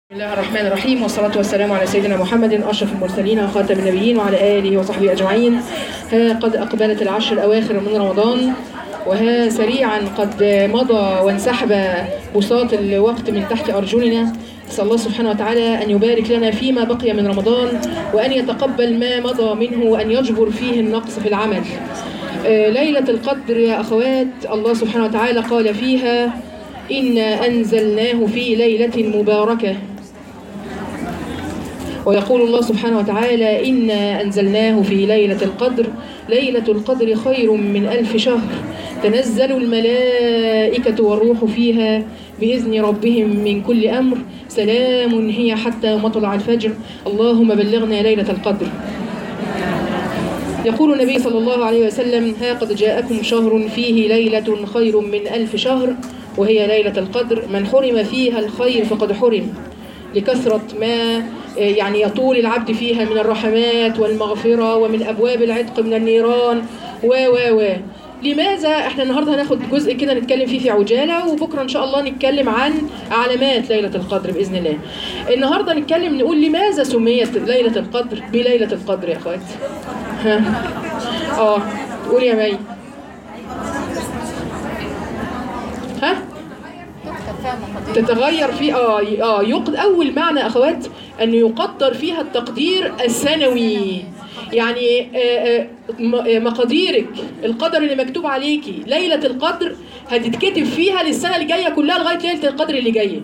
بسم الله الرحمن الرحيم والصلاة والسلام على سيدنا محمد أشرف المرسلين وخاتم النبيين وعلى آله وصحبه أجمعين ها قد أقبلت العشر الأواخر من رمضان وها سريعا قد مضى وانسحب بساط الوقت من تحت أرجلنا نسأل الله سبحانه وتعالى أن يبارك لنا فيما بقي من رمضان وأن يتقبل ما مضى منه وأن يجبر فيه النقص في العمل آه، ليلة القدر يا أخوات الله سبحانه وتعالى قال فيها إنا أنزلناه في ليلة مباركة ويقول الله سبحانه وتعالى إنا أنزلناه في ليلة القدر ليلة القدر خير من ألف شهر تنزل الملائكة والروح فيها بإذن ربهم من كل أمر سلام هي حتى مطلع الفجر اللهم بلغنا ليلة القدر يقول النبي صلى الله عليه وسلم ها قد جاءكم شهر فيه ليلة خير من ألف شهر وهي ليلة القدر من حرم فيها الخير فقد حرم لكثرة ما يعني يطول العبد فيها من الرحمات والمغفرة ومن أبواب العتق من النيران و و و لماذا احنا النهارده هناخد جزء كده نتكلم فيه في عجاله وبكره ان شاء الله نتكلم عن علامات ليله القدر باذن الله. النهارده نتكلم نقول لماذا سميت ليله القدر بليله القدر يا اخوات؟ ها اه قولي يا مي ها تتغير في اه اه يقد اول معنى اخوات ان يقدر فيها التقدير السنوي يعني آه، آه، م- آه، مقاديرك القدر اللي مكتوب عليكي ليله القدر هتتكتب فيها للسنه اللي جايه كلها لغايه ليله القدر اللي جايه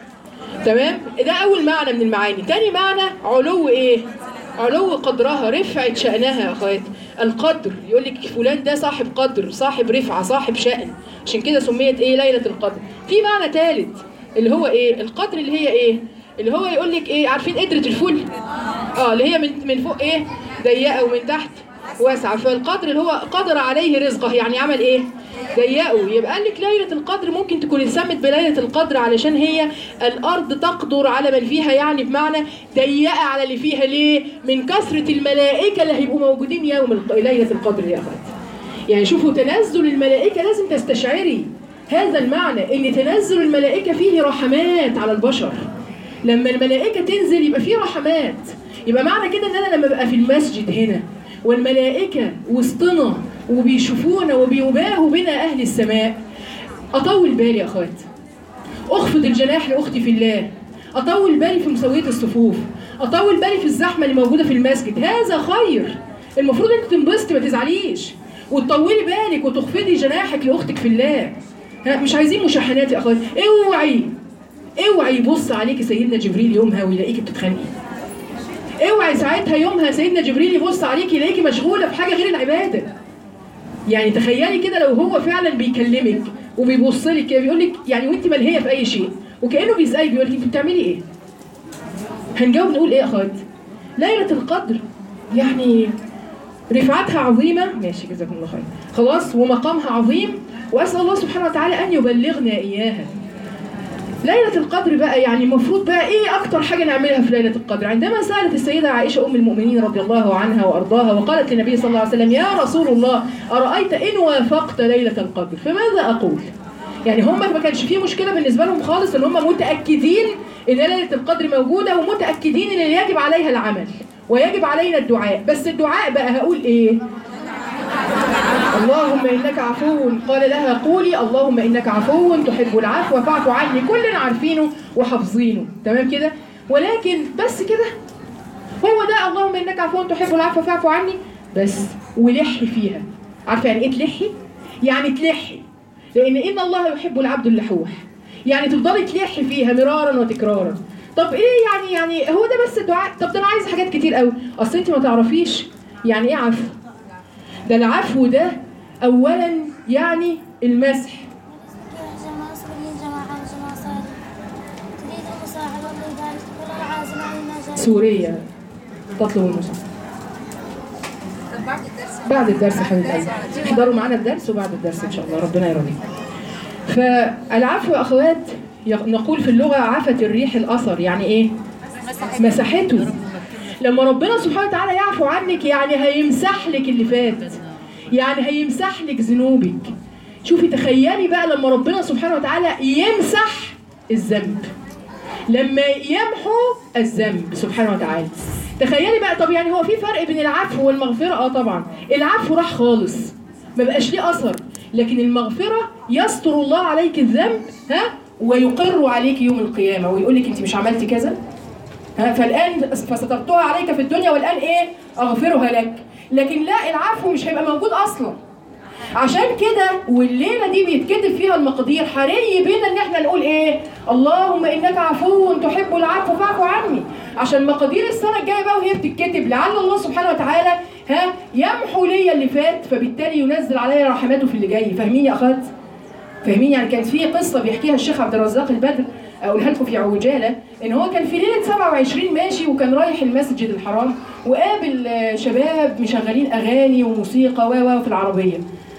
تمام ده اول معنى من المعاني تاني معنى علو ايه علو قدرها رفعة شأنها يا اخوات القدر يقول لك فلان ده صاحب قدر صاحب رفعة صاحب شأن عشان كده سميت ايه ليلة القدر في معنى ثالث اللي هو ايه القدر اللي هي ايه اللي هو يقول لك ايه عارفين قدرة الفل اه اللي هي من من فوق ايه ضيقة ومن تحت واسعة فالقدر اللي هو قدر عليه رزقه يعني عمل ايه ضيقه يبقى قال لك ليلة القدر ممكن تكون اتسمت بليلة القدر علشان هي الأرض تقدر على من فيها يعني بمعنى ضيقة على اللي فيها ليه؟ من كثرة الملائكة اللي هيبقوا موجودين يوم الق- ليلة القدر يا أخوات. يعني شوفوا تنزل الملائكة لازم تستشعري هذا المعنى إن تنزل الملائكة فيه رحمات على البشر. لما الملائكة تنزل يبقى فيه رحمات. يبقى معنى كده إن أنا لما ببقى في المسجد هنا والملائكة وسطنا وبيشوفونا وبيباهوا بنا أهل السماء أطول بالي يا أخوات أخفض الجناح لأختي في الله أطول بالي في مسوية الصفوف أطول بالي في الزحمة اللي موجودة في المسجد هذا خير المفروض أنت تنبسطي ما تزعليش وتطولي بالك وتخفضي جناحك لأختك في الله ها مش عايزين مشاحنات يا أخوات اوعي اوعي يبص عليكي سيدنا جبريل يومها ويلاقيكي بتتخانقي اوعي ساعتها يومها سيدنا جبريل يبص عليكي يلاقيكي مشغوله في حاجه غير العباده يعني تخيلي كده لو هو فعلا بيكلمك وبيبص لك كده بيقول لك يعني وانت ملهيه في اي شيء وكانه بيسالك بيقول لك انت بتعملي ايه؟ هنجاوب نقول ايه يا اخوات؟ ليله القدر يعني رفعتها عظيمه ماشي جزاكم الله خير خلاص ومقامها عظيم واسال الله سبحانه وتعالى ان يبلغنا اياها ليلة القدر بقى يعني المفروض بقى ايه اكتر حاجة نعملها في ليلة القدر عندما سألت السيدة عائشة ام المؤمنين رضي الله عنها وارضاها وقالت للنبي صلى الله عليه وسلم يا رسول الله أرأيت إن وافقت ليلة القدر فماذا أقول يعني هم ما كانش فيه مشكلة بالنسبة لهم خالص ان هم متأكدين ان ليلة القدر موجودة ومتأكدين ان يجب عليها العمل ويجب علينا الدعاء بس الدعاء بقى هقول ايه اللهم انك عفو قال لها قولي اللهم انك عفو تحب العفو فاعف عني كلنا عارفينه وحافظينه تمام كده ولكن بس كده هو ده اللهم انك عفو تحب العفو فاعف عني بس ولحي فيها عارفه يعني ايه تلحي يعني تلحي لان ان الله يحب العبد اللحوح يعني تفضلي تلحي فيها مرارا وتكرارا طب ايه يعني يعني هو ده بس الدعاء طب ده انا عايز حاجات كتير قوي اصل انت ما تعرفيش يعني ايه عفو ده العفو ده اولا يعني المسح جماعة صلي جماعة وجماعة صلاة تريد المساعدة لذلك كل العازم عن النجاة سورية تطلب المساعدة بعد الدرس يا حبيب قلبي احضروا معانا الدرس وبعد الدرس ان شاء الله ربنا يرضيك فالعفو يا اخوات يق- نقول في اللغة عفت الريح الاثر يعني ايه مسحته لما ربنا سبحانه وتعالى يعفو عنك يعني هيمسح لك اللي فات يعني هيمسح لك ذنوبك شوفي تخيلي بقى لما ربنا سبحانه وتعالى يمسح الذنب لما يمحو الذنب سبحانه وتعالى تخيلي بقى طب يعني هو في فرق بين العفو والمغفره اه طبعا العفو راح خالص ما بقاش ليه اثر لكن المغفره يستر الله عليك الذنب ها ويقر عليك يوم القيامه ويقول لك انت مش عملتي كذا ها فالان فسترتها عليك في الدنيا والان ايه اغفرها لك لكن لا العفو مش هيبقى موجود اصلا عشان كده والليله دي بيتكتب فيها المقادير حري بينا ان احنا نقول ايه اللهم انك عفو تحب العفو فاعف عني عشان مقادير السنه الجايه بقى وهي بتتكتب لعل الله سبحانه وتعالى ها يمحو لي اللي فات فبالتالي ينزل عليا رحماته في اللي جاي فاهمين يا اخوات فاهمين يعني كانت في قصه بيحكيها الشيخ عبد الرزاق البدر اقولها لكم في عجاله ان هو كان في ليله 27 ماشي وكان رايح المسجد الحرام وقابل آه، شباب مشغلين اغاني وموسيقى و و في العربيه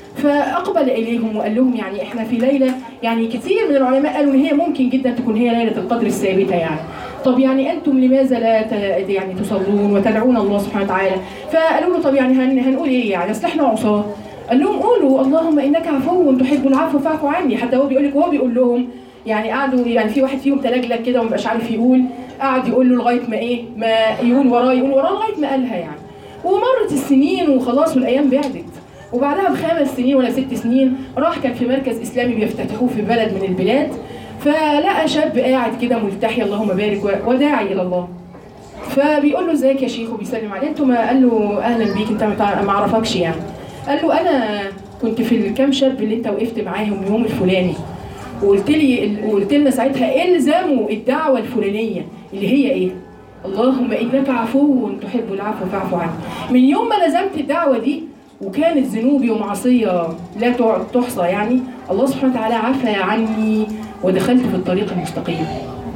فاقبل اليهم وقال لهم يعني احنا في ليله يعني كثير من العلماء قالوا ان هي ممكن جدا تكون هي ليله القدر الثابته يعني طب يعني انتم لماذا لا ت- يعني تصلون وتدعون الله سبحانه وتعالى فقالوا له طب يعني هن هنقول ايه يعني اصل احنا عصاه قال لهم قولوا اللهم انك عفو تحب العفو فاعف عني حتى هو بيقول لك وهو بيقول لهم يعني قعدوا يعني في واحد فيهم تلجلج كده ومبقاش عارف يقول قعد يقول له لغايه ما ايه ما يقول وراه يقول وراه لغايه ما قالها يعني ومرت السنين وخلاص والايام بعدت وبعدها بخمس سنين ولا ست سنين راح كان في مركز اسلامي بيفتتحوه في بلد من البلاد فلقى شاب قاعد كده ملتحي اللهم بارك و- وداعي الى الله فبيقول له ازيك يا شيخ وبيسلم عليه انتوا ما قال له اهلا بيك انت ما تع- ما اعرفكش يعني قال له انا كنت في الكام شاب اللي انت وقفت معاهم اليوم الفلاني وقلت لي وقلت لنا ساعتها الزموا الدعوه الفلانيه اللي هي ايه؟ اللهم انك عفو تحب العفو فاعف عني. من يوم ما لزمت الدعوه دي وكانت ذنوبي ومعصيه لا تع- تحصى يعني الله سبحانه وتعالى عفى عني ودخلت في الطريق المستقيم.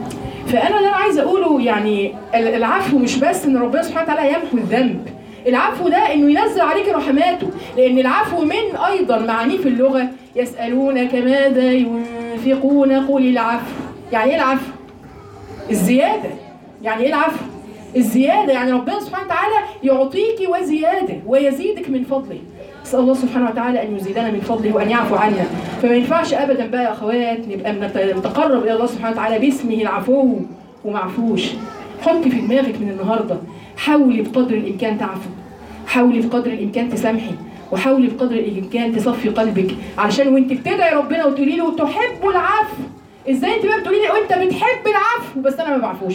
فانا اللي انا عايزه اقوله يعني ال- العفو مش بس ان ربنا سبحانه وتعالى يمحو الذنب العفو ده انه ينزل عليك رحماته لان العفو من ايضا معانيه في اللغه يسالونك ماذا ينفقون قل العفو يعني ايه العفو الزياده يعني ايه العفو الزياده يعني ربنا سبحانه وتعالى يعطيك وزياده ويزيدك من فضله اسال الله سبحانه وتعالى ان يزيدنا من فضله وان يعفو عنا فما ينفعش ابدا بقى يا اخوات نبقى بنت- نتقرب الى الله سبحانه وتعالى باسمه العفو ومعفوش حطي في دماغك من النهارده حاولي بقدر الامكان تعفو حاولي بقدر الامكان تسامحي وحاولي بقدر الامكان تصفي قلبك علشان وانت بتدعي ربنا وتقولي له تحب العفو ازاي انت بقى بتقولي لي وانت بتحب العفو بس انا ما بعفوش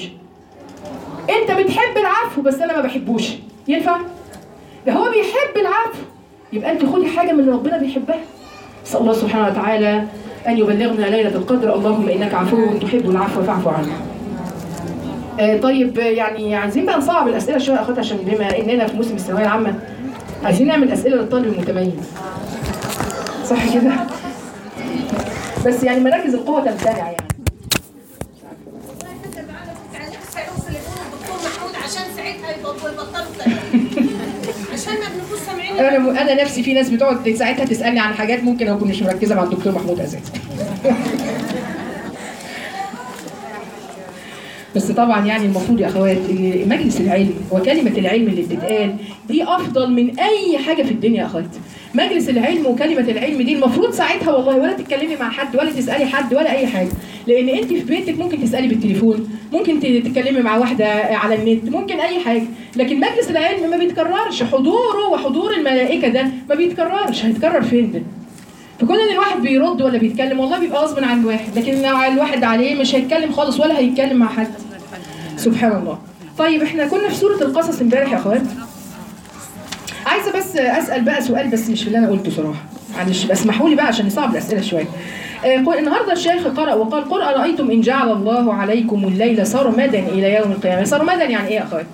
انت بتحب العفو بس انا ما بحبوش ينفع ده هو بيحب العفو يبقى انت خدي حاجه من اللي ربنا بيحبها اسال الله سبحانه وتعالى ان يبلغنا ليله القدر اللهم انك عفو تحب العفو فاعف عنا آه طيب آه، يعني عايزين بقى نصعب الاسئله شويه يا اخوات عشان بما اننا في موسم الثانويه العامه عايزين نعمل اسئله للطالب المتميز صح كده بس يعني مراكز القوه تمتنع يعني عشان ساعتها يبطلوا يبطلوا عشان ما بنكونش سامعين انا انا نفسي في ناس بتقعد ساعتها تسالني عن حاجات ممكن اكون مش مركزه مع الدكتور محمود اساسا بس طبعا يعني المفروض يا اخوات ان مجلس العلم وكلمه العلم اللي بتتقال دي افضل من اي حاجه في الدنيا يا اخوات مجلس العلم وكلمه العلم دي المفروض ساعتها والله ولا تتكلمي مع حد ولا تسالي حد ولا اي حاجه لان انت في بيتك ممكن تسالي بالتليفون ممكن ت- تتكلمي مع واحده على النت ممكن اي حاجه لكن مجلس العلم ما بيتكررش حضوره وحضور الملائكه ده ما بيتكررش هيتكرر فين ده فكون ان الواحد بيرد ولا بيتكلم والله بيبقى غصب عن الواحد لكن لو الواحد عليه مش هيتكلم خالص ولا هيتكلم مع حد سبحان الله طيب احنا كنا في سوره القصص امبارح يا اخوات عايزه بس اسال بقى سؤال بس مش اللي انا قلته صراحه معلش اسمحوا لي بقى عشان نصعب الاسئله شويه آه، قل- النهارده الشيخ قرأ وقال قل أرأيتم إن جعل الله عليكم الليل سرمدا إلى يوم القيامة سرمدا يعني إيه يا أخوات؟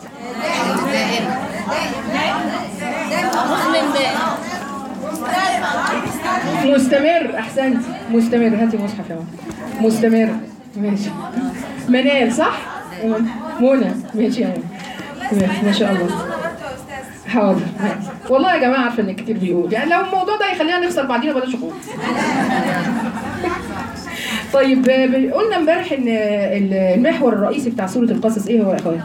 مستمر احسنت مستمر هاتي مصحف يا ماما مستمر ماشي منال صح منى ماشي يا منى ماشي، ما شاء الله حاضر ماشي. والله يا جماعه عارفه ان كتير بيقول يعني لو الموضوع ده يخلينا نخسر بعدين بلاش خالص طيب آه، قلنا امبارح ان المحور الرئيسي بتاع سوره القصص ايه هو يا اخوات؟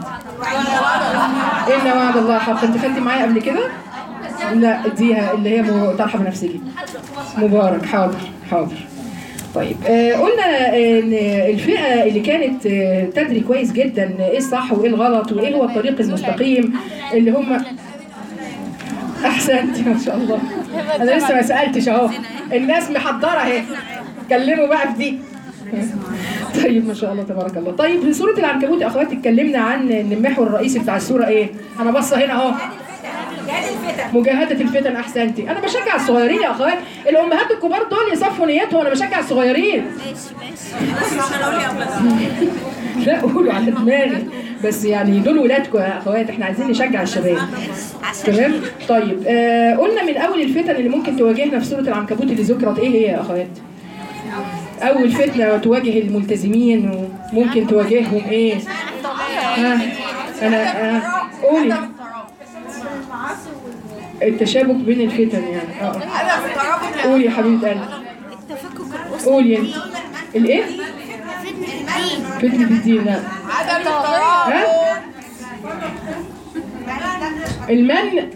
ان وعد الله حق انت خدتي معايا قبل كده؟ لا اديها اللي هي م- طرحه بنفسجي مبارك حاضر حاضر طيب آه قلنا ان الفئه اللي كانت آه تدري كويس جدا ايه الصح وايه الغلط وايه هو الطريق المستقيم اللي هم احسنت ما شاء الله انا لسه ما سالتش اهو الناس محضره اهي اتكلموا بقى في دي طيب ما شاء الله تبارك الله طيب في سوره العنكبوت يا اخواتي اتكلمنا عن ان المحور الرئيسي بتاع السوره ايه انا باصه هنا اهو مجاهدة الفتن أحسنتي أنا بشجع الصغيرين يا أخوات الأمهات الكبار دول يصفوا نيتهم أنا بشجع الصغيرين لا قولوا على دماغي بس يعني دول ولادكم يا أخوات إحنا عايزين نشجع الشباب تمام طيب آه قلنا من أول الفتن اللي ممكن تواجهنا في سورة العنكبوت اللي ذكرت إيه هي يا أخوات؟ أول فتنة تواجه الملتزمين وممكن تواجههم إيه؟ ها أنا آه قولي التشابك بين الفتن يعني اه قولي يا حبيبه قلبي قولي انت الايه فتنة الدين لا ها المن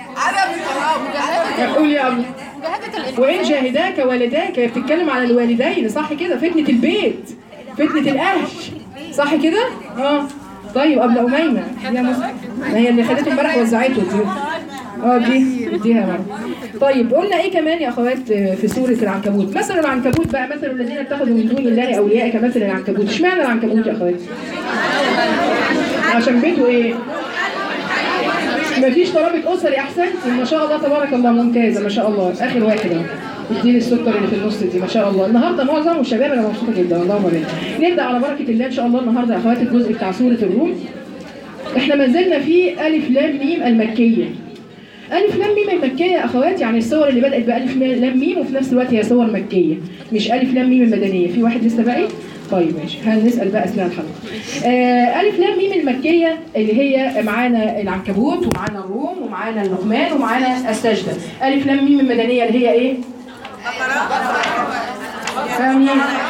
قولي يا أبو وإن جاهداك والداك هي بتتكلم على الوالدين صح كده فتنة البيت فتنة الأهل صح كده؟ اه طيب قبل أميمة يا مسلم ما هي اللي خدته امبارح وزعته دي اه دي اديها بقى طيب قلنا ايه كمان يا اخوات في سوره العنكبوت مثل العنكبوت بقى مثل الذين اتخذوا من دون الله اولياء كمثل العنكبوت اشمعنى العنكبوت يا اخوات عشان بيته ايه مفيش ترابط اسري احسنتي ما شاء الله تبارك الله ممتازه ما شاء الله اخر واحد اهو اديني السكر اللي في النص دي ما شاء الله النهارده معظم الشباب انا مبسوطه جدا اللهم بارك نبدا على بركه الله ان شاء الله النهارده يا اخوات الجزء بتاع سوره الروم احنا ما زلنا في الف لام ميم المكيه ألف لام ميم المكية يا أخوات يعني الصور اللي بدأت بألف لام ميم وفي نفس الوقت هي صور مكية مش ألف لام ميم المدنية في واحد لسه باقي؟ طيب ماشي هنسأل بقى أثناء الحلقة آه ألف لام ميم المكية اللي هي معانا العنكبوت ومعانا الروم ومعانا اللقمان ومعانا السجدة ألف لام ميم المدنية اللي هي إيه؟ فاهمين؟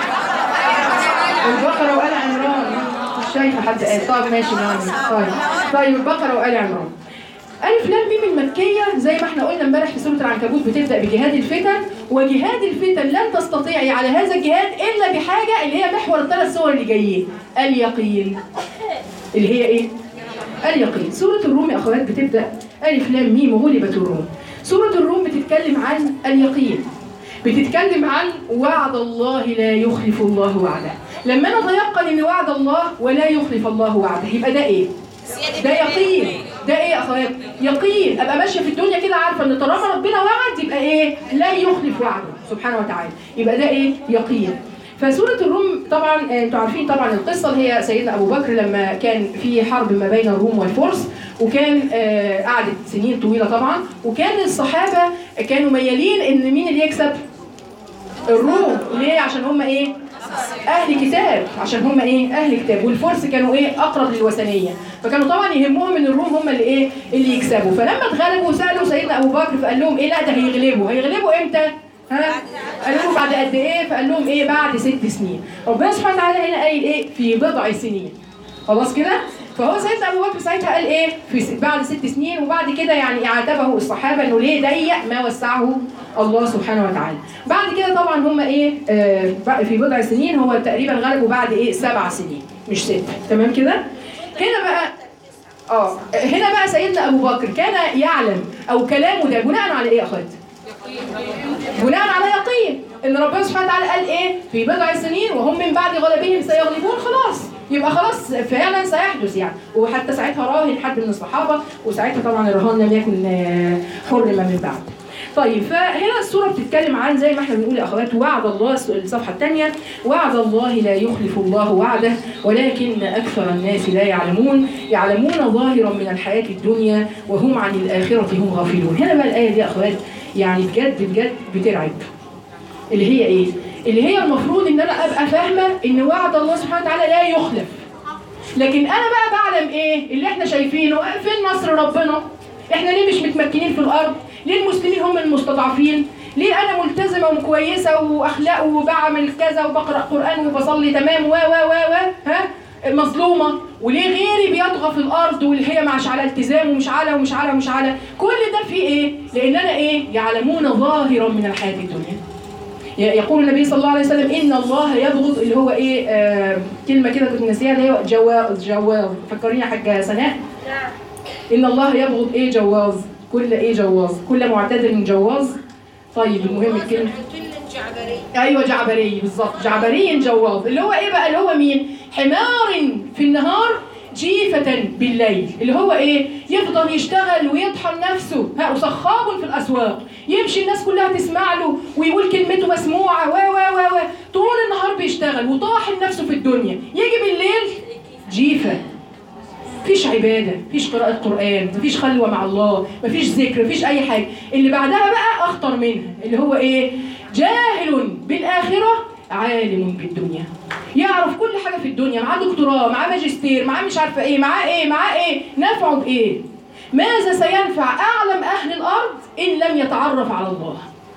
البقرة وآل عمران مش شايفة حد قال طيب ماشي نعم طيب طيب البقرة وآل عمران ألف لام ميم المكية زي ما احنا قلنا امبارح في سورة العنكبوت بتبدأ بجهاد الفتن وجهاد الفتن لن تستطيعي على هذا الجهاد إلا بحاجة اللي هي محور الثلاث صور اللي جايين اليقين اللي هي إيه؟ اليقين سورة الروم يا أخوات بتبدأ ألف لام ميم غلبت الروم سورة الروم بتتكلم عن اليقين بتتكلم عن وعد الله لا يخلف الله وعده لما أنا أتيقن إن وعد الله ولا يخلف الله وعده يبقى ده إيه؟ ده يقين ده ايه يا اخوات يقين ابقى ماشيه في الدنيا كده عارفه ان طالما ربنا وعد يبقى ايه لا يخلف وعده سبحانه وتعالى يبقى ده ايه يقين فسورة الروم طبعا انتوا عارفين طبعا القصة اللي هي سيدنا أبو بكر لما كان في حرب ما بين الروم والفرس وكان آه قعدت سنين طويلة طبعا وكان الصحابة كانوا ميالين إن مين اللي يكسب؟ الروم ليه؟ عشان هم إيه؟ اهل كتاب عشان هم ايه اهل كتاب والفرس كانوا ايه اقرب للوثنيه فكانوا طبعا يهمهم ان الروم هم اللي ايه اللي يكسبوا فلما اتغلبوا سالوا سيدنا ابو بكر فقال لهم ايه لا ده هيغلبوا هيغلبوا امتى ها قالوا له بعد قد ايه فقال لهم ايه بعد ست سنين ربنا سبحانه وتعالى هنا قايل ايه في بضع سنين خلاص كده فهو سيدنا ابو بكر ساعتها قال ايه في بعد ست سنين وبعد كده يعني عاتبه الصحابه انه ليه ضيق ما وسعه الله سبحانه وتعالى بعد كده طبعا هم ايه آه في بضع سنين هو تقريبا غلبوا بعد ايه سبع سنين مش ست تمام كده هنا بقى اه هنا بقى سيدنا ابو بكر كان يعلم او كلامه ده بناء على ايه يا اخوات بناء على يقين ان ربنا سبحانه وتعالى قال ايه في بضع سنين وهم من بعد غلبهم سيغلبون خلاص يبقى خلاص فعلا سيحدث يعني وحتى ساعتها راهن حد من الصحابه وساعتها طبعا الرهان لم يكن حرم من بعد طيب فهنا السوره بتتكلم عن زي ما احنا بنقول يا اخوات وعد الله الصفحه الثانيه وعد الله لا يخلف الله وعده ولكن اكثر الناس لا يعلمون يعلمون ظاهرا من الحياه الدنيا وهم عن الاخره هم غافلون هنا بقى الايه دي يا اخوات يعني بجد بجد بترعب اللي هي ايه اللي هي المفروض ان انا ابقى فاهمه ان وعد الله سبحانه وتعالى لا يخلف لكن انا بقى بعلم ايه اللي احنا شايفينه فين نصر ربنا احنا ليه مش متمكنين في الارض ليه المسلمين هم المستضعفين ليه انا ملتزمه وكويسه واخلاق وبعمل كذا وبقرا قران وبصلي تمام و و و و ها مظلومه وليه غيري بيطغى في الارض واللي هي مش على التزام ومش على ومش على ومش على كل ده فيه ايه لان انا ايه يعلمون ظاهرا من الحياه الدنيا ي- يقول النبي صلى الله عليه وسلم ان الله يبغض اللي هو ايه آه كلمه كده كنت ناسيها اللي هو جواز جواز فكريني يا حاجه سناء ان الله يبغض ايه جواز كل ايه جواز كل معتدل جواز طيب المهم الكلمه كل جعبري ايوه جعبري بالظبط جعبري جواز اللي هو ايه بقى اللي هو مين حمار في النهار جيفة بالليل اللي هو ايه يفضل يشتغل ويطحن نفسه ها وصخاب في الاسواق يمشي الناس كلها تسمع له ويقول كلمته مسموعه و و و و طول النهار بيشتغل وطاحن نفسه في الدنيا يجي بالليل جيفة مفيش عبادة مفيش قراءة قرآن مفيش خلوة مع الله مفيش ذكر مفيش أي حاجة اللي بعدها بقى أخطر منها اللي هو إيه جاهل بالآخرة عالم بالدنيا يعرف كل حاجة في الدنيا معاه دكتوراه معاه ماجستير معاه مش عارفة إيه معاه إيه معاه إيه نفعه بإيه ماذا سينفع أعلم أهل الأرض إن لم يتعرف على الله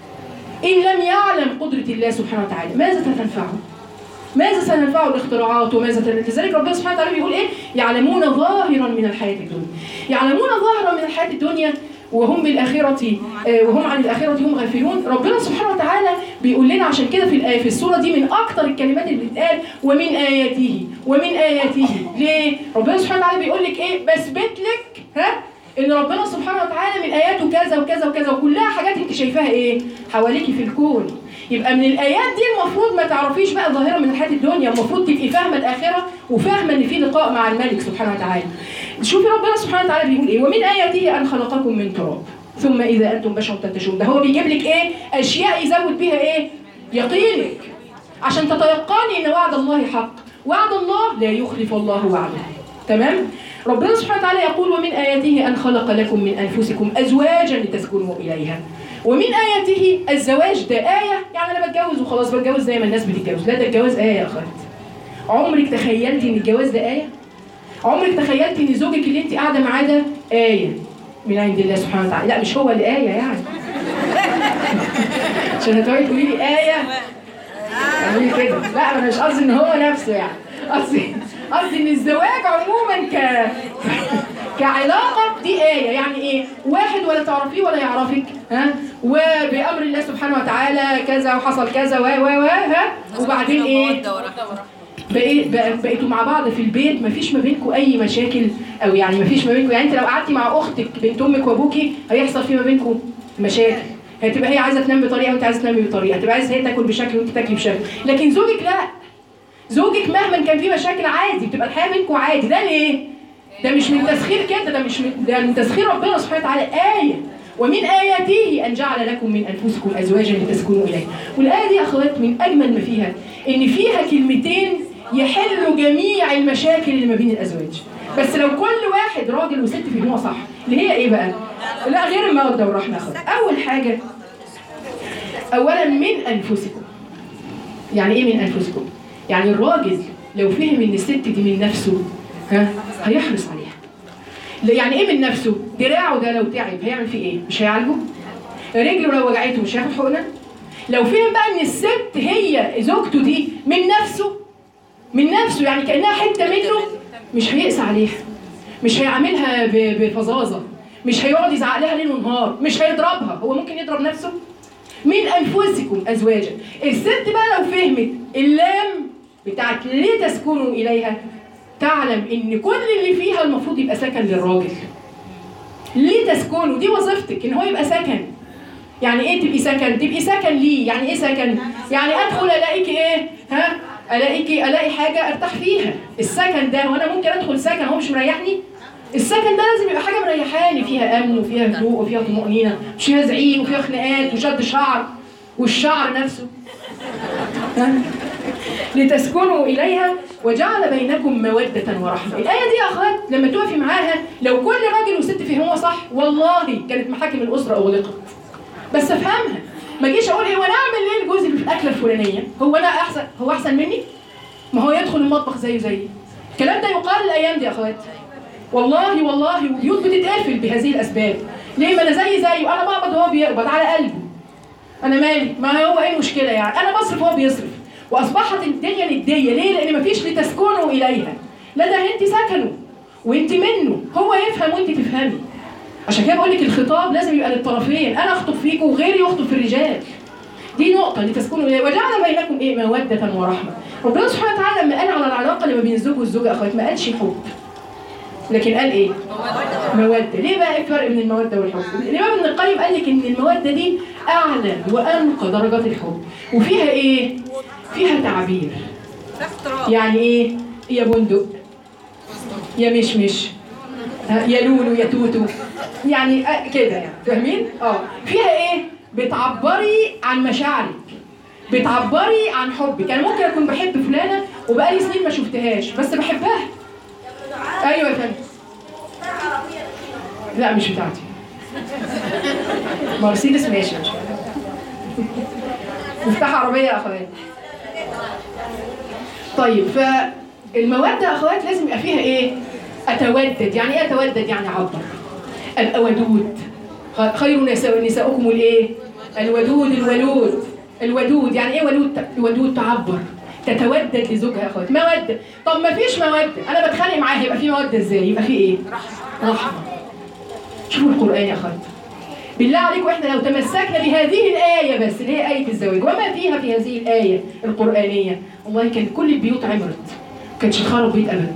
إن لم يعلم قدرة الله سبحانه وتعالى ماذا ستنفعه ماذا سننفعه الاختراعات وماذا تن... لذلك ربنا سبحانه وتعالى بيقول ايه يعلمون ظاهرا من الحياه الدنيا يعلمون ظاهرا من الحياه الدنيا وهم بالآخرة آه، وهم عن الآخرة هم غافلون ربنا سبحانه وتعالى بيقول لنا عشان كده في الآية في السورة دي من أكتر الكلمات اللي بتتقال ومن آياته ومن آياته ليه؟ ربنا سبحانه وتعالى بيقول لك إيه بثبت لك ها ان ربنا سبحانه وتعالى من اياته كذا وكذا وكذا وكلها حاجات انت شايفاها ايه حواليكي في الكون يبقى من الايات دي المفروض ما تعرفيش بقى ظاهره من حياه الدنيا المفروض تبقي فاهمه الاخره وفاهمه ان في لقاء مع الملك سبحانه وتعالى شوفي ربنا سبحانه وتعالى بيقول ايه ومن اياته ان خلقكم من تراب ثم اذا انتم بشر تنتشرون ده هو بيجيب لك ايه اشياء يزود بيها ايه يقينك عشان تتيقني ان وعد الله حق وعد الله لا يخلف الله وعده تمام ربنا سبحانه وتعالى يقول ومن آياته أن خلق لكم من أنفسكم أزواجا لتسكنوا إليها ومن آياته الزواج ده آية يعني أنا بتجوز وخلاص بتجوز زي ما الناس بتتجوز لا ده الجواز آية يا أخوات عمرك تخيلتي إن الجواز ده آية؟ عمرك تخيلتي إن زوجك اللي أنت قاعدة معاه ده آية من عند الله سبحانه وتعالى لا مش هو اللي آية يعني عشان هتقعدي تقولي لي آية اعملي كده لا انا مش قصدي ان هو نفسه يعني قصدي قصدي ان الزواج عموما ك كعلاقه دي ايه يعني ايه واحد ولا تعرفيه ولا يعرفك ها وبامر الله سبحانه وتعالى كذا وحصل كذا و و و ها وبعدين ايه بقيت بق- بقيتوا مع بعض في البيت مفيش ما بينكم اي مشاكل او يعني مفيش ما بينكم يعني انت لو قعدتي مع اختك بنت امك وابوكي هيحصل في ما بينكم مشاكل هتبقى هي عايزه تنام بطريقه وانت عايزه تنامي بطريقه هتبقى عايزه هي تاكل بشكل وانت تاكلي بشكل لكن زوجك لا زوجك مهما كان في مشاكل عادي بتبقى الحياه بينكم عادي ده ليه؟ ده مش من تسخير كده ده مش من ده من تسخير ربنا سبحانه وتعالى آية ومن آياته أن جعل لكم من أنفسكم أزواجا لتسكنوا إليها والآية دي يا أخوات من أجمل ما فيها إن فيها كلمتين يحلوا جميع المشاكل اللي ما بين الأزواج بس لو كل واحد راجل وست فهموها صح اللي هي إيه بقى؟ لا غير المودة والرحمة يا أخوات أول حاجة أولا من أنفسكم يعني إيه من أنفسكم؟ يعني الراجل لو فهم إن الست دي من نفسه ها هيحرص عليها لا، يعني ايه من نفسه دراعه ده لو تعب هيعمل فيه ايه مش هيعالجه رجله لو وجعته مش هياخد حقنه لو فهم بقى ان الست هي زوجته دي من نفسه من نفسه يعني كانها حته منه مش هيقسى عليها مش هيعاملها ب- بفظاظه مش هيقعد يزعق لها ليل ونهار مش هيضربها هو ممكن يضرب نفسه من انفسكم ازواجا الست بقى لو فهمت اللام بتاعت ليه تسكنوا اليها تعلم ان كل اللي فيها المفروض يبقى سكن للراجل ليه تسكنوا دي وظيفتك ان هو يبقى سكن يعني ايه تبقي سكن تبقي سكن ليه يعني ايه سكن يعني ادخل الاقيكي ايه ها الاقيكي الاقي حاجه ارتاح فيها السكن ده وانا ممكن ادخل سكن هو مش مريحني السكن ده لازم يبقى حاجه مريحاني فيها امن وفيها هدوء وفيها طمانينه مش فيها زعيق وفيها خناقات وشد شعر والشعر نفسه ها؟ لتسكنوا إليها وجعل بينكم مودة ورحمة الآية دي يا أخوات لما تقفي معاها لو كل راجل وست فهموها صح والله كانت محاكم الأسرة أغلقت بس أفهمها ما جيش أقول إيه وأنا أعمل إيه لجوزي في الأكلة الفلانية هو أنا أحسن هو أحسن مني ما هو يدخل المطبخ زيه زيي الكلام ده يقال الأيام دي يا أخوات والله والله وبيوت بتتقفل بهذه الأسباب ليه ما أنا زي زيه أنا بقبض وهو بيقبض على قلبه انا مالي ما هو ايه المشكله يعني انا بصرف وهو بيصرف واصبحت الدنيا نديه ليه لان مفيش لتسكنوا اليها لا ده انت سكنوا وانت منه هو يفهم وانت تفهمي عشان كده بقول لك الخطاب لازم يبقى للطرفين انا اخطب فيكم وغيري يخطب في الرجال دي نقطة لتسكنوا إليها وجعل بينكم إيه مودة ورحمة ربنا سبحانه وتعالى لما قال على العلاقة اللي ما بين الزوج والزوجة أخوات ما قالش حب لكن قال إيه؟ مودة ليه بقى إيه الفرق بين المودة والحب؟ الإمام ابن القيم قال لك إن المودة دي أعلى وأنقى درجات الحب وفيها إيه؟ فيها تعبير اختراع يعني إيه؟ يا بندق يا مشمش ها، يا لولو يا توتو يعني آه، كده يعني فاهمين؟ اه فيها ايه؟ بتعبري عن مشاعرك بتعبري عن حبك انا ممكن اكون بحب فلانه وبقالي سنين ما شفتهاش بس بحبها ايوه يا فندم لا مش بتاعتي مرسيدس ماشي مش مفتاح عربيه يا اخوات طيب فالمودة يا اخوات لازم يبقى فيها ايه؟ اتودد، يعني ايه اتودد؟ يعني اعبر. ابقى ودود. خ- خير نساء نساؤكم الايه؟ الودود الولود. الودود يعني ايه ودود؟ ودود تعبر. تتودد لزوجها يا اخوات، مودة. طب ما فيش مودة، انا بتخانق معاها يبقى في مودة ازاي؟ يبقى في ايه؟ رحمة. رحمة. شوفوا القرآن يا اخوات. بالله عليكم احنا لو تمسكنا بهذه الآية بس اللي هي آية الزواج وما فيها في هذه الآية القرآنية والله كان كل البيوت عمرت ما كانش خرب بيت أبدا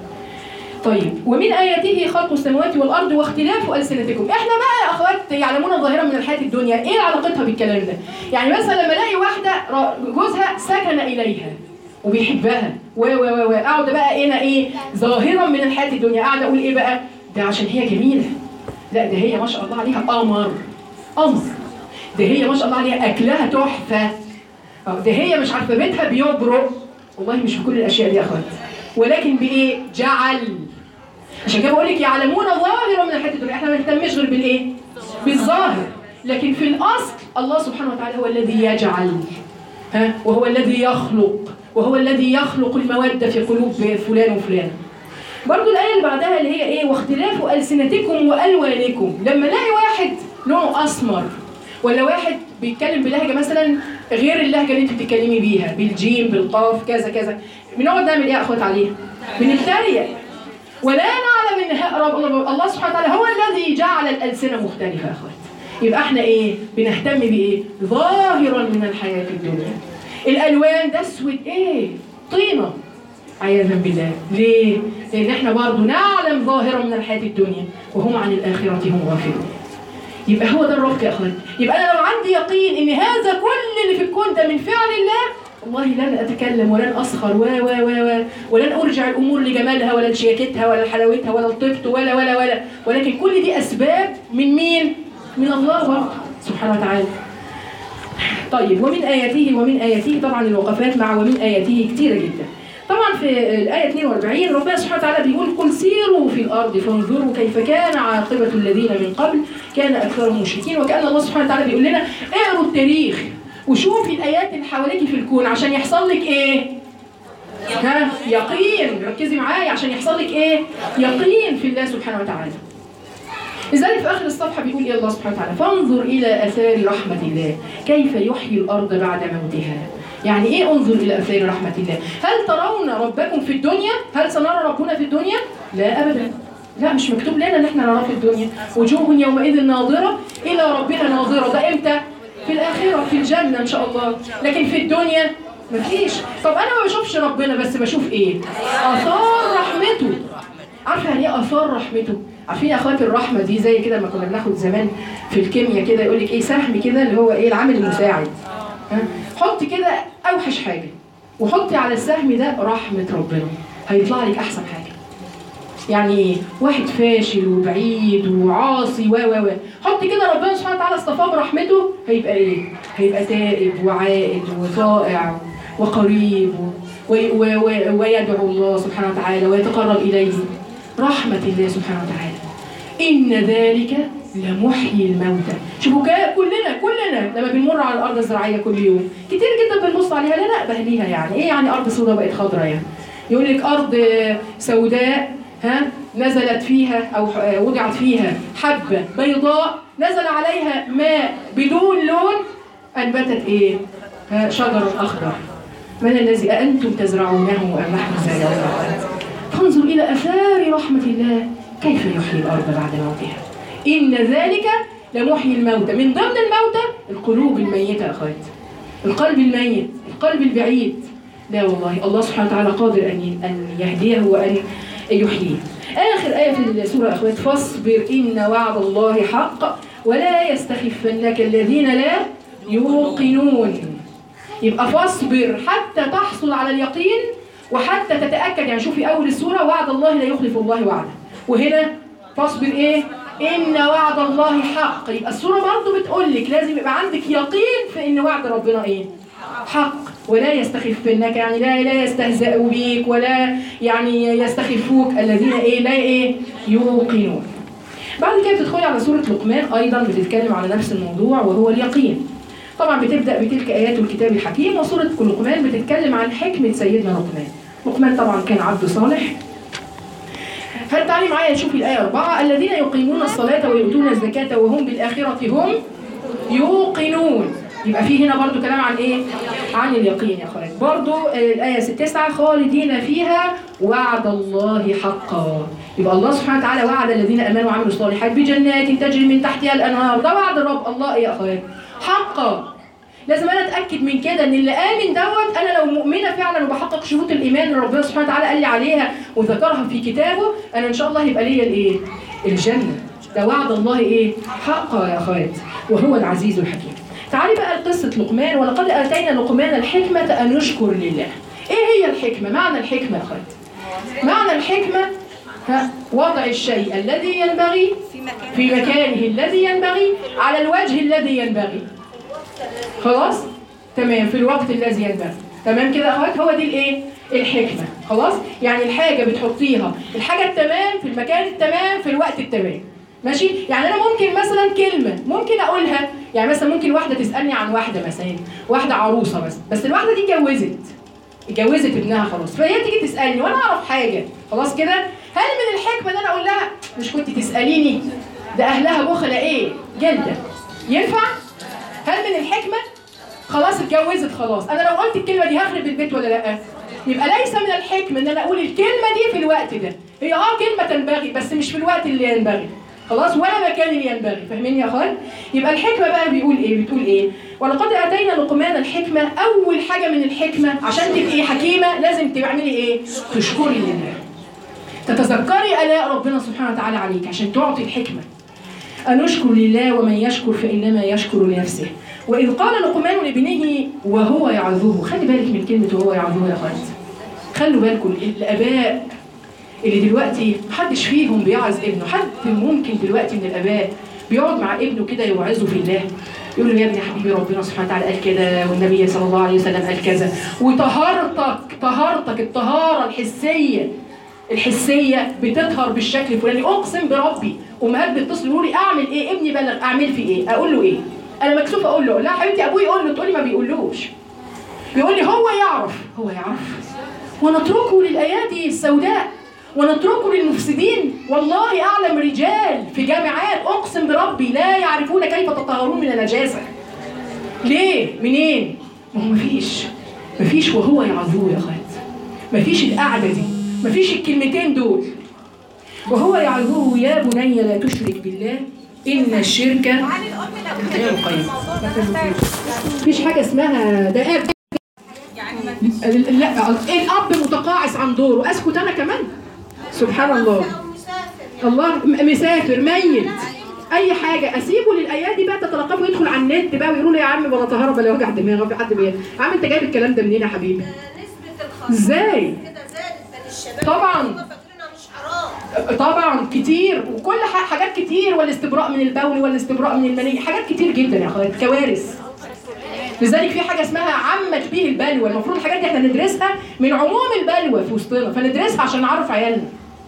طيب ومن آياته خلق السماوات والأرض واختلاف ألسنتكم احنا بقى يا أخوات يعلمون ظاهرة من الحياة الدنيا ايه علاقتها بالكلام ده يعني مثلا لما الاقي واحدة را- جوزها سكن إليها وبيحبها و و و و اقعد بقى هنا ايه ظاهرا من الحياة الدنيا قاعدة اقول ايه بقى ده عشان هي جميلة لا ده هي ما شاء الله عليها قمر قمر ده هي ما شاء الله عليها اكلها تحفه آه، ده هي مش عارفه بيتها بيبرق والله مش بكل الاشياء دي يا اخوات ولكن بايه جعل عشان كده بقول لك يعلمون ظاهرا من الحياه الدنيا احنا ما نهتمش غير بالايه بالظاهر لكن في الاصل الله سبحانه وتعالى هو الذي يجعل ها وهو الذي يخلق وهو الذي يخلق الموده في قلوب فلان وفلان برضو الآية اللي بعدها اللي هي إيه واختلاف ألسنتكم وألوانكم لما الاقي واحد لونه أسمر ولا واحد بيتكلم بلهجة مثلا غير اللهجة اللي أنت بتتكلمي بيها بالجيم بالقاف كذا كذا بنقعد نعمل إيه يا أخوات عليها؟ بنتريق ولا نعلم ان ه- رب الله سبحانه وتعالى هو الذي جعل الالسنه مختلفه يا اخوات يبقى احنا ايه بنهتم بايه ظاهرا من الحياه الدنيا الالوان ده اسود ايه طينه عياذا بالله ليه لان احنا برضو نعلم ظاهرا من الحياه الدنيا وهم عن الاخره هم غافلون يبقى هو ده الربط يا اخوان يبقى انا لو عندي يقين ان هذا كل اللي في الكون ده من فعل الله والله لن اتكلم ولن اسخر و و و و ولن ارجع الامور لجمالها ولا لشياكتها ولا لحلاوتها ولا لطيبته ولا ولا ولا ولكن كل دي اسباب من مين؟ من الله برضه سبحانه وتعالى. طيب ومن اياته ومن اياته طبعا الوقفات مع ومن اياته كتيره جدا. طبعا في الايه 42 ربنا سبحانه وتعالى بيقول قل سيروا في الارض فانظروا كيف كان عاقبه الذين من قبل كان اكثرهم مشركين وكان الله سبحانه وتعالى بيقول لنا اقروا التاريخ وشوفي الايات اللي حواليكي في الكون عشان يحصل لك ايه؟ ها يقين ركزي معايا عشان يحصل لك ايه؟ يقين في الله سبحانه وتعالى. لذلك في اخر الصفحه بيقول ايه الله سبحانه وتعالى؟ فانظر الى اثار رحمه الله كيف يحيي الارض بعد موتها. يعني ايه انظر الى اثار رحمه الله؟ هل ترون ربكم في الدنيا؟ هل سنرى ربنا في الدنيا؟ لا ابدا. لا مش مكتوب لنا ان احنا نراه في الدنيا وجوه يومئذ ناظره الى ربنا ناظره ده امتى؟ في الاخره في الجنه ان شاء الله لكن في الدنيا مفيش طب انا ما بشوفش ربنا بس بشوف ايه؟ اثار رحمته عارفه يعني ايه اثار رحمته؟ عارفين يا اخواتي الرحمه دي زي كده لما كنا بناخد زمان في الكيمياء كده يقول لك ايه سهم كده اللي هو ايه العامل المساعد ها؟ حطي كده اوحش حاجه وحطي على السهم ده رحمه ربنا هيطلع لك احسن حاجه يعني ايه؟ واحد فاشل وبعيد وعاصي و و و حط كده ربنا سبحانه وتعالى اصطفاه برحمته هيبقى ايه؟ هيبقى تائب وعائد وطائع وقريب و و و ويدعو الله سبحانه وتعالى ويتقرب اليه رحمه الله سبحانه وتعالى ان ذلك لمحيي الموتى شوفوا كا- كلنا كلنا لما بنمر على الارض الزراعيه كل يوم كتير جدا بنبص عليها لا نأبه ليها يعني ايه يعني ارض سوداء بقت خضراء يعني يقول لك ارض سوداء ها نزلت فيها او ح- وضعت فيها حبه بيضاء نزل عليها ماء بدون لون انبتت ايه؟ ها شجر اخضر من الذي أأنتم تزرعونه أم نحن الزارعون فانظر إلى آثار رحمة الله كيف يحيي الأرض بعد موتها إن ذلك لمحيي الموتى من ضمن الموتى القلوب الميتة يا أخوات القلب الميت القلب البعيد لا والله الله سبحانه وتعالى قادر ان ان يهديه وان يحييه اخر ايه في السوره يا اخوات فاصبر ان وعد الله حق ولا يستخفنك الذين لا يوقنون يبقى فاصبر حتى تحصل على اليقين وحتى تتاكد يعني شوفي اول السوره وعد الله لا يخلف الله وعده وهنا فاصبر ايه ان وعد الله حق يبقى السوره برضه بتقول لك لازم يبقى عندك يقين في ان وعد ربنا ايه حق ولا يستخفنك يعني لا لا يستهزئوا بيك ولا يعني يستخفوك الذين ايه لا ايه يوقنون بعد كده بتدخلي على سوره لقمان ايضا بتتكلم على نفس الموضوع وهو اليقين طبعا بتبدا بتلك ايات الكتاب الحكيم وسوره لقمان بتتكلم عن حكمه سيدنا لقمان لقمان طبعا كان عبد صالح هل تعالي معايا نشوف الآية أربعة الذين يقيمون الصلاة ويؤتون الزكاة وهم بالآخرة هم يوقنون يبقى في هنا برضو كلام عن ايه؟ عن اليقين يا اخوات برضو آه، الآية 9 خالدين فيها وعد الله حقا يبقى الله سبحانه وتعالى وعد الذين آمنوا وعملوا الصالحات بجنات تجري من تحتها الأنهار ده وعد الرب الله ايه يا اخوات؟ حقا لازم انا اتاكد من كده ان اللي امن دوت انا لو مؤمنه فعلا وبحقق شروط الايمان اللي ربنا سبحانه وتعالى قال لي عليها وذكرها في كتابه انا ان شاء الله هيبقى ليا الايه؟ الجنه ده وعد الله ايه؟ حقا يا اخوات وهو العزيز الحكيم. تعالي بقى لقصه لقمان ولقد اتينا لقمان الحكمه ان يشكر لله. ايه هي الحكمه؟ معنى الحكمه يا اخوات؟ معنى الحكمه ها وضع الشيء الذي ينبغي في مكانه الذي ينبغي على الوجه الذي ينبغي خلاص تمام في الوقت الذي ينبغي تمام كده يا اخوات هو دي الايه الحكمه خلاص يعني الحاجه بتحطيها الحاجه التمام في المكان التمام في الوقت التمام ماشي يعني انا ممكن مثلا كلمه ممكن اقولها يعني مثلا ممكن واحده تسالني عن واحده مثلا واحده عروسه بس بس الواحده دي اتجوزت اتجوزت ابنها خلاص فهي تيجي تسالني وانا اعرف حاجه خلاص كده هل من الحكمه ان انا اقول لها مش كنت تساليني ده اهلها بخله ايه جلده ينفع هل من الحكمه خلاص اتجوزت خلاص انا لو قلت الكلمه دي هخرب البيت ولا لا يبقى ليس من الحكمه ان انا اقول الكلمه دي في الوقت ده هي اه كلمه تنبغي بس مش في الوقت اللي ينبغي خلاص ولا مكان اللي ينبغي فاهمين يا اخوان يبقى الحكمه بقى بيقول ايه بتقول ايه ولقد اتينا لقمان الحكمه اول حاجه من الحكمه عشان تبقي حكيمه لازم تعملي ايه تشكري لله تتذكري الاء ربنا سبحانه وتعالى عليك عشان تعطي الحكمه أن نشكر لله ومن يشكر فإنما يشكر لنفسه وإذ قال لقمان لابنه وهو يعظه خلي بالك من كلمة وهو يعظه يا أخوات خلوا بالكم الآباء اللي دلوقتي محدش فيهم بيعظ ابنه حد ممكن دلوقتي من الآباء بيقعد مع ابنه كده يوعظه في الله يقول له يا ابني حبيبي ربنا سبحانه وتعالى قال كده والنبي صلى الله عليه وسلم قال كذا وطهارتك طهارتك الطهارة الحسية الحسيه بتظهر بالشكل الفلاني اقسم بربي امهات بيتصلوا يقولوا لي اعمل ايه ابني بلغ اعمل فيه ايه اقول له ايه انا مكسوفه اقول له لا حبيبتي ابوي يقول له تقولي ما بيقولوش بيقول لي هو يعرف هو يعرف ونتركه للايادي السوداء ونتركه للمفسدين والله اعلم رجال في جامعات اقسم بربي لا يعرفون كيف تطهرون من النجاسه ليه منين ما هو مفيش مفيش وهو يعظوه يا اخوات مفيش القعده دي مفيش الكلمتين دول وهو يعظه يا بني لا تشرك بالله ان الشرك عن الام لو غير كانت قيم الموضوع ده مفيش حاجه اسمها ده آب يعني ما فيش لا الاب متقاعس عن دوره اسكت انا كمان سبحان الله او مسافر الله م- مسافر ميت اي حاجه اسيبه للايادي بقى تتلقفه ويدخل على النت بقى ويقولوا له يا عم بلا طهاره بلا وجع دماغ في حد بيه يا عم انت جايب الكلام ده منين يا حبيبي نسبة الخطأ ازاي كده زادت بين الشباب طبعاً. هم فاكرينها مش حرام طبعا كتير وكل ح- حاجات كتير والاستبراء من البول والاستبراء من المني حاجات كتير جدا يا اخوات كوارث لذلك في حاجه اسمها عمت به البلوى المفروض الحاجات دي احنا ندرسها من عموم البلوى في وسطنا فندرسها عشان نعرف عيالنا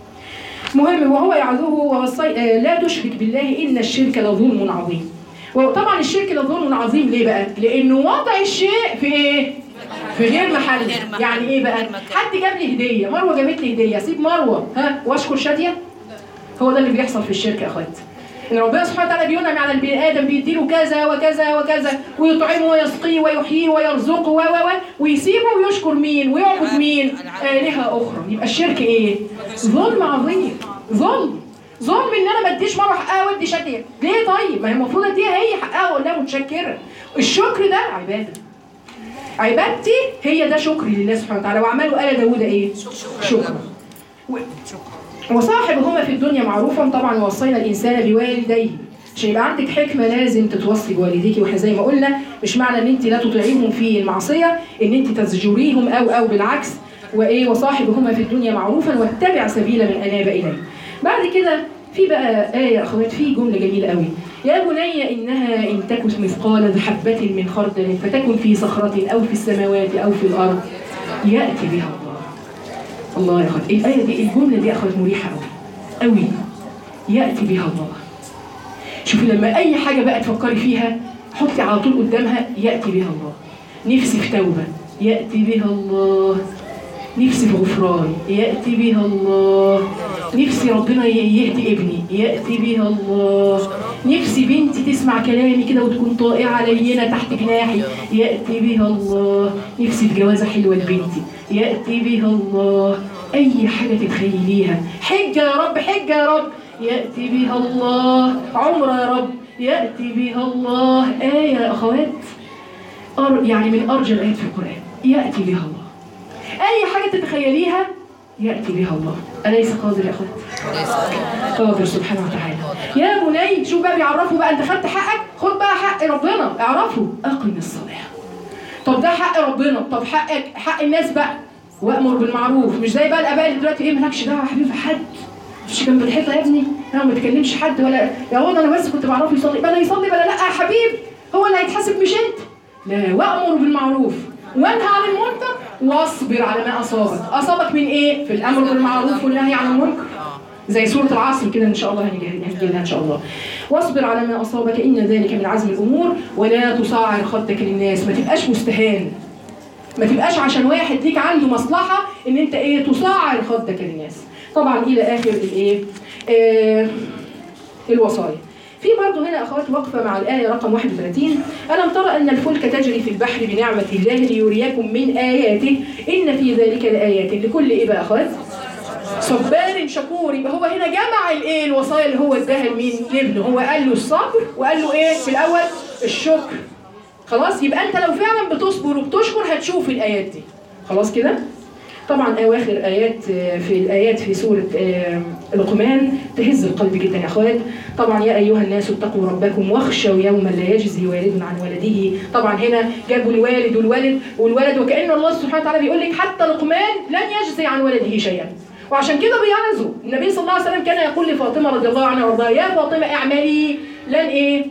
مهم وهو يعظه ووصي آه، لا تشرك بالله ان الشرك لظلم عظيم وطبعا الشرك لظلم عظيم ليه بقى لانه وضع الشيء في ايه في غير محل يعني ايه بقى حد جاب لي هديه مروه جابت لي هديه اسيب مروه ها واشكر شاديه هو ده اللي بيحصل في الشرك يا اخوات ان ربنا سبحانه وتعالى بينعم على البني ادم بيديله كذا وكذا وكذا ويطعمه ويسقيه ويحييه ويرزقه و و و ويسيبه ويشكر مين ويعبد مين الهه اخرى يبقى الشرك ايه ظلم عظيم ظلم ظلم ان انا ما اديش مره حقها وادي شاديه ليه طيب ما هي المفروض اديها هي حقها واقول لها متشكره الشكر ده عباده عبادتي هي ده شكري لله سبحانه وتعالى وعملوا آل داوود ايه شكرا و- وصاحبهما في الدنيا معروفا طبعا وصينا الانسان بوالديه عشان يبقى عندك حكمه لازم تتوصي بوالديك واحنا زي ما قلنا مش معنى ان انت لا تطيعيهم في المعصيه ان انت تزجريهم او او بالعكس وايه وصاحبهما في الدنيا معروفا واتبع سبيل من اناب اليه. بعد كده في بقى آية يا أخوات في جملة جميلة قوي يا بني إنها إن تكن مثقال حبة من خردل فتكن في صخرة أو في السماوات أو في الأرض يأتي بها الله الله يا أخوات الآية دي الجملة دي يا أخوات مريحة قوي قوي يأتي بها الله شوفي لما أي حاجة بقى تفكري فيها حطي على طول قدامها يأتي بها الله نفسي في توبة يأتي بها الله نفسي في غفران يأتي بها الله نفسي ربنا يهدي ابني يأتي بها الله نفسي بنتي تسمع كلامي كده وتكون طائعة لينة تحت جناحي يأتي بها الله نفسي في جوازة حلوة لبنتي يأتي بها الله أي حاجة تتخيليها حجة يا رب حجة يا رب يأتي بها الله عمرة يا رب يأتي بها الله آية يا أخوات أر يعني من أرجى الآيات في القرآن يأتي بها الله أي حاجة تتخيليها يأتي بها الله أليس قادر يا أخوات؟ قادر سبحانه وتعالى يا بني شوف بقى بيعرفوا بقى أنت خدت حقك خد بقى حق ربنا اعرفوا أقم الصلاة طب ده حق ربنا طب حقك حق الناس بقى وأمر بالمعروف مش زي بقى الآباء اللي دلوقتي إيه مالكش دعوة يا حبيبي حد مش جنب الحيطة يا ابني أنا ما بتكلمش حد ولا يا هو أنا بس كنت بعرفه يصلي بلا يصلي بلا لا يا حبيبي هو اللي هيتحاسب مش أنت لا وأمر بالمعروف وانهى عن المنكر واصبر على ما اصابك اصابك من ايه في الامر بالمعروف والنهي عن المنكر زي سوره العصر كده ان شاء الله هنيجي هنيجي لها ان شاء الله واصبر على ما اصابك ان ذلك من عزم الامور ولا تصعر خدك للناس ما تبقاش مستهان ما تبقاش عشان واحد ليك عنده مصلحه ان انت ايه تصعر خدك للناس طبعا الى اخر الايه آه الوصايا في برضه هنا اخوات وقفه مع الايه رقم 31 الم ترى ان الفلك تجري في البحر بنعمه الله ليريكم من اياته ان في ذلك لايات لكل ايه بقى اخوات صبار شكور يبقى هو هنا جمع الايه الوصايا اللي هو اداها لمين لابنه هو قال له الصبر وقال له ايه في الاول الشكر خلاص يبقى انت لو فعلا بتصبر وبتشكر هتشوف الايات دي خلاص كده طبعا اواخر ايات في الايات في سوره لقمان تهز القلب جدا يا اخوات طبعا يا ايها الناس اتقوا ربكم واخشوا يوما لا يجزي والد عن ولده طبعا هنا جابوا الوالد والولد والولد وكان الله سبحانه وتعالى بيقول لك حتى لقمان لن يجزي عن ولده شيئا وعشان كده بيعظوا النبي صلى الله عليه وسلم كان يقول لفاطمه رضي الله عنها وارضاها يا فاطمه اعملي لن ايه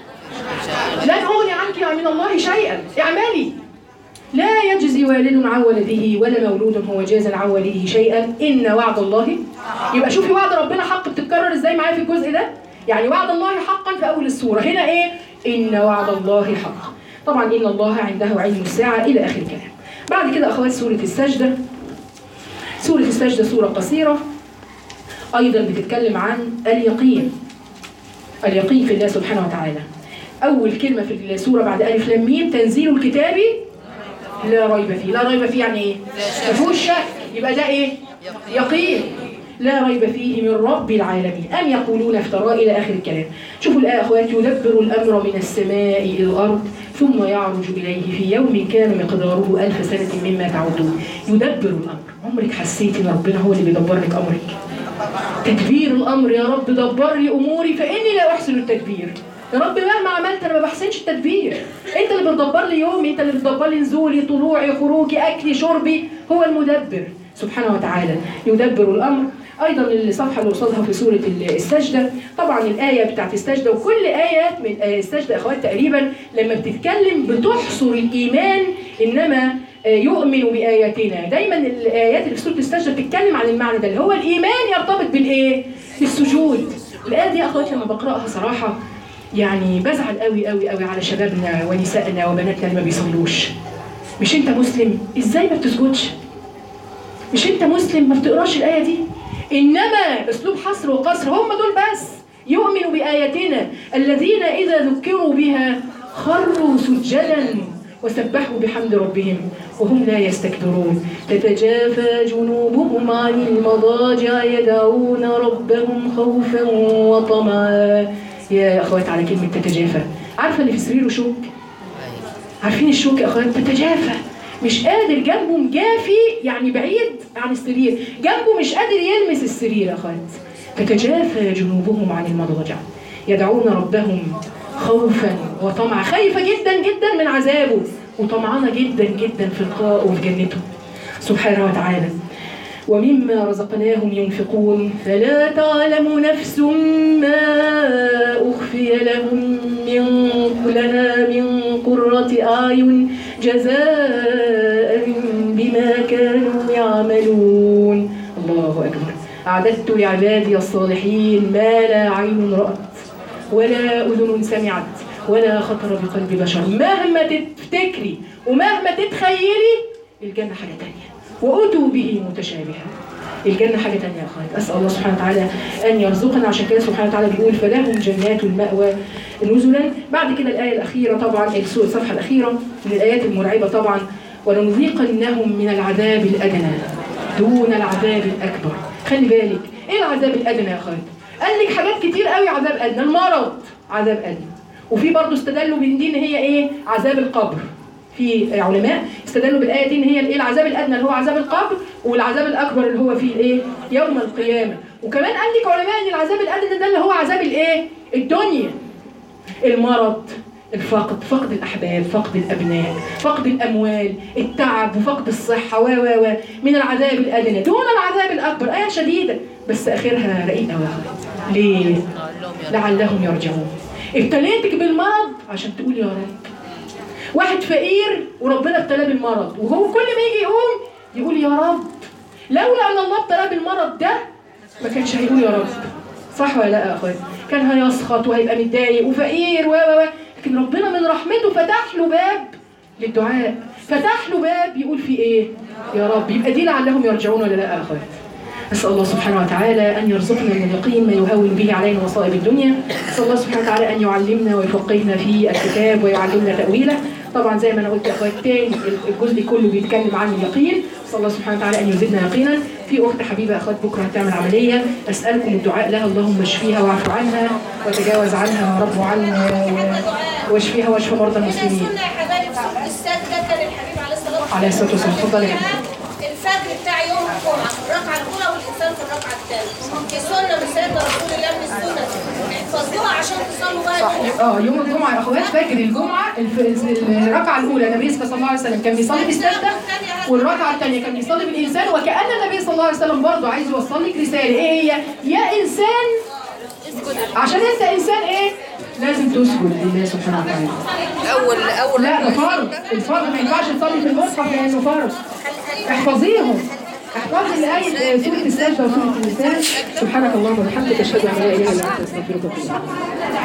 لن اغني عنك من الله شيئا اعملي لا يجزي والد عن ولده ولا مولود هو جاز عن والده شيئا ان وعد الله يبقى شوفي وعد ربنا حق بتتكرر ازاي معايا في الجزء ده يعني وعد الله حقا في اول السوره هنا ايه ان وعد الله حق طبعا ان الله عنده علم الساعه الى اخر الكلام بعد كده اخوات سوره السجده سوره السجده سوره قصيره ايضا بتتكلم عن اليقين اليقين في الله سبحانه وتعالى اول كلمه في السوره بعد الف لام ميم تنزيل الكتاب لا ريب فيه لا ريب فيه يعني ايه ما فيهوش شك يبقى ده ايه يقين لا ريب فيه من رب العالمين أم يقولون افتراء إلى آخر الكلام شوفوا الآية أخوات يدبر الأمر من السماء إلى الأرض ثم يعرج إليه في يوم كان مقداره ألف سنة مما تعودون يدبر الأمر عمرك حسيتي إن ربنا هو اللي بيدبر لك أمرك تدبير الأمر يا رب دبر لي أموري فإني لا أحسن التدبير يا رب مهما عملت انا ما بحسنش التدبير انت اللي بتدبر لي يومي انت اللي بتدبر لي نزولي طلوعي خروجي اكلي شربي هو المدبر سبحانه وتعالى يدبر الامر ايضا الصفحه اللي قصادها في سوره السجده طبعا الايه بتاعت السجده وكل ايات من السجده اخوات تقريبا لما بتتكلم بتحصر الايمان انما يؤمن باياتنا دايما الايات اللي في سوره السجده بتتكلم عن المعنى ده اللي هو الايمان يرتبط بالايه بالسجود الايه دي اخوات لما بقراها صراحه يعني بزعل قوي قوي قوي على شبابنا ونسائنا وبناتنا اللي ما بيصلوش مش انت مسلم ازاي ما بتسجدش مش انت مسلم ما بتقراش الايه دي انما اسلوب حصر وقصر هم دول بس يؤمنوا باياتنا الذين اذا ذكروا بها خروا سجدا وسبحوا بحمد ربهم وهم لا يستكبرون تتجافى جنوبهم عن المضاجع يدعون ربهم خوفا وطمعا يا اخوات على كلمه تتجافى عارفه اللي في سريره شوك عارفين الشوك يا اخوات تتجافى مش قادر جنبه مجافي يعني بعيد عن السرير جنبه مش قادر يلمس السرير يا اخوات تتجافى جنوبهم عن المضاجع يدعون ربهم خوفا وطمعا خايفه جدا جدا من عذابه وطمعانه جدا جدا في لقائه وفي جنته سبحانه وتعالى ومما رزقناهم ينفقون فلا تعلم نفس ما أخفي لهم من لنا من قرة أعين جزاء بما كانوا يعملون الله أكبر أعددت لعبادي الصالحين ما لا عين رأت ولا أذن سمعت ولا خطر بقلب بشر مهما تفتكري ومهما تتخيلي الجنة حاجة تانية وأتوا به متشابها الجنة حاجة تانية يا أخوات أسأل الله سبحانه وتعالى أن يرزقنا عشان كده سبحانه وتعالى بيقول فلهم جنات المأوى نزلا بعد كده الآية الأخيرة طبعا السورة الصفحة الأخيرة من الآيات المرعبة طبعا ولنذيقنهم من العذاب الأدنى دون العذاب الأكبر خلي بالك إيه العذاب الأدنى يا أخوات قال لك حاجات كتير قوي عذاب أدنى المرض عذاب أدنى وفي برضه استدلوا من دي ان هي ايه عذاب القبر في علماء استدلوا بالايه دي ان هي الايه العذاب الادنى اللي هو عذاب القبر والعذاب الاكبر اللي هو في الايه يوم القيامه وكمان قال لك علماء ان العذاب الادنى ده اللي هو عذاب الايه الدنيا المرض الفقد فقد الاحباب فقد الابناء فقد الاموال التعب وفقد الصحه و و و من العذاب الادنى دون العذاب الاكبر ايه شديده بس اخرها رقيقه واحده ليه لعلهم يرجعون ابتليتك بالمرض عشان تقول يا رب واحد فقير وربنا ابتلاه بالمرض وهو كل ما يجي يقوم يقول يا رب لولا ان الله ابتلاه بالمرض ده ما كانش هيقول يا رب صح ولا لا يا اخويا كان هيسخط وهيبقى متضايق وفقير و و و لكن ربنا من رحمته فتح له باب للدعاء فتح له باب يقول فيه ايه يا رب يبقى دي لعلهم يرجعون ولا لا يا اخويا أسأل الله سبحانه وتعالى أن يرزقنا من اليقين ما يهون به علينا مصائب الدنيا أسأل الله سبحانه وتعالى أن يعلمنا ويفقهنا في الكتاب ويعلمنا تأويله طبعا زي ما أنا قلت يا أخوات تاني الجزء كله بيتكلم عن اليقين أسأل الله سبحانه وتعالى أن يزيدنا يقينا في أخت حبيبة أخوات بكرة هتعمل عملية أسألكم الدعاء لها اللهم اشفيها واعف عنها وتجاوز عنها يا رب وعنا و- واشفيها واشف مرضى المسلمين السنة يا حبايبي صوت السجدة كان الحبيب عليه الصلاة والسلام عليه الصلاة والسلام اتفضلي يا حبيبي الفجر بتاع يوم الجمعة في الركعة الأولى والإنسان في الركعة الثانية دي سنة من سيدنا رسول الله من السنة احفظوها عشان تصلوا بقى اه يوم الجمعة يا اخوات فجر الجمعة الف- الركعة الأولى النبي صلى الله عليه وسلم كان بيصلي بالسجدة والركعة الثانية كان بيصلي بالإنسان وكأن النبي صلى الله عليه وسلم برضه عايز يوصل لك رسالة إيه هي؟ يا إنسان عشان أنت إنسان إيه؟ لازم تسجد لله سبحانه وتعالى اول اول لا ده فرض الفرض ما ينفعش تصلي في المصحف لأنه فرض احفظيهم احفظي الآية سورة السجدة وسورة النساء سبحانك اللهم وبحمدك أشهد أن لا إله إلا أنت أستغفرك وأتوب إليك